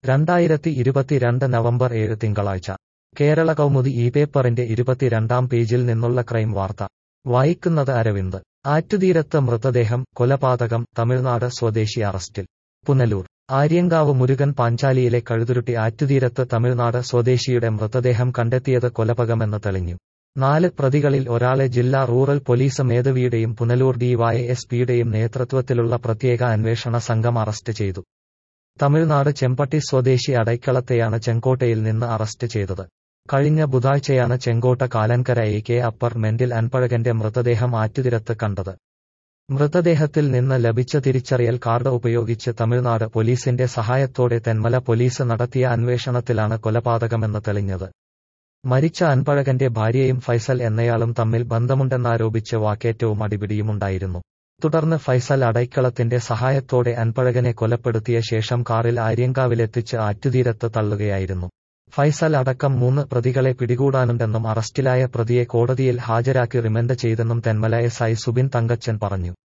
രണ്ടായിരത്തി ഇരുപത്തിരണ്ട് നവംബർ ഏഴ് തിങ്കളാഴ്ച കേരള കൗമുദി ഈ പേപ്പറിന്റെ ഇരുപത്തിരണ്ടാം പേജിൽ നിന്നുള്ള ക്രൈം വാർത്ത വായിക്കുന്നത് അരവിന്ദ് ആറ്റുതീരത്ത് മൃതദേഹം കൊലപാതകം തമിഴ്നാട് സ്വദേശി അറസ്റ്റിൽ പുനലൂർ ആര്യങ്കാവ് മുരുകൻ പാഞ്ചാലിയിലെ കഴുതുരുട്ടി ആറ്റുതീരത്ത് തമിഴ്നാട് സ്വദേശിയുടെ മൃതദേഹം കണ്ടെത്തിയത് കൊലപാതകമെന്ന് തെളിഞ്ഞു നാല് പ്രതികളിൽ ഒരാളെ ജില്ലാ റൂറൽ പോലീസ് മേധാവിയുടെയും പുനലൂർ ഡിവൈഎസ്പിയുടെയും നേതൃത്വത്തിലുള്ള പ്രത്യേക അന്വേഷണ സംഘം അറസ്റ്റ് ചെയ്തു തമിഴ്നാട് ചെമ്പട്ടി സ്വദേശി അടയ്ക്കളത്തെയാണ് ചെങ്കോട്ടയിൽ നിന്ന് അറസ്റ്റ് ചെയ്തത് കഴിഞ്ഞ ബുധനാഴ്ചയാണ് ചെങ്കോട്ട കാലൻകര എ കെ അപ്പാർട്ട്മെന്റിൽ അൻപഴകന്റെ മൃതദേഹം ആറ്റുതിരത്ത് കണ്ടത് മൃതദേഹത്തിൽ നിന്ന് ലഭിച്ച തിരിച്ചറിയൽ കാർഡ് ഉപയോഗിച്ച് തമിഴ്നാട് പോലീസിന്റെ സഹായത്തോടെ തെന്മല പോലീസ് നടത്തിയ അന്വേഷണത്തിലാണ് കൊലപാതകമെന്ന് തെളിഞ്ഞത് മരിച്ച അൻപഴകന്റെ ഭാര്യയും ഫൈസൽ എന്നയാളും തമ്മിൽ ബന്ധമുണ്ടെന്നാരോപിച്ച് വാക്കേറ്റവും അടിപിടിയുമുണ്ടായിരുന്നു തുടർന്ന് ഫൈസൽ അടയ്ക്കളത്തിന്റെ സഹായത്തോടെ അൻപഴകനെ കൊലപ്പെടുത്തിയ ശേഷം കാറിൽ ആര്യങ്കാവിലെത്തിച്ച് ആറ്റുതീരത്ത് തള്ളുകയായിരുന്നു ഫൈസൽ അടക്കം മൂന്ന് പ്രതികളെ പിടികൂടാനുണ്ടെന്നും അറസ്റ്റിലായ പ്രതിയെ കോടതിയിൽ ഹാജരാക്കി റിമൻഡ് ചെയ്തെന്നും തെന്മല എസ് ഐ സുബിൻ തങ്കച്ചൻ പറഞ്ഞു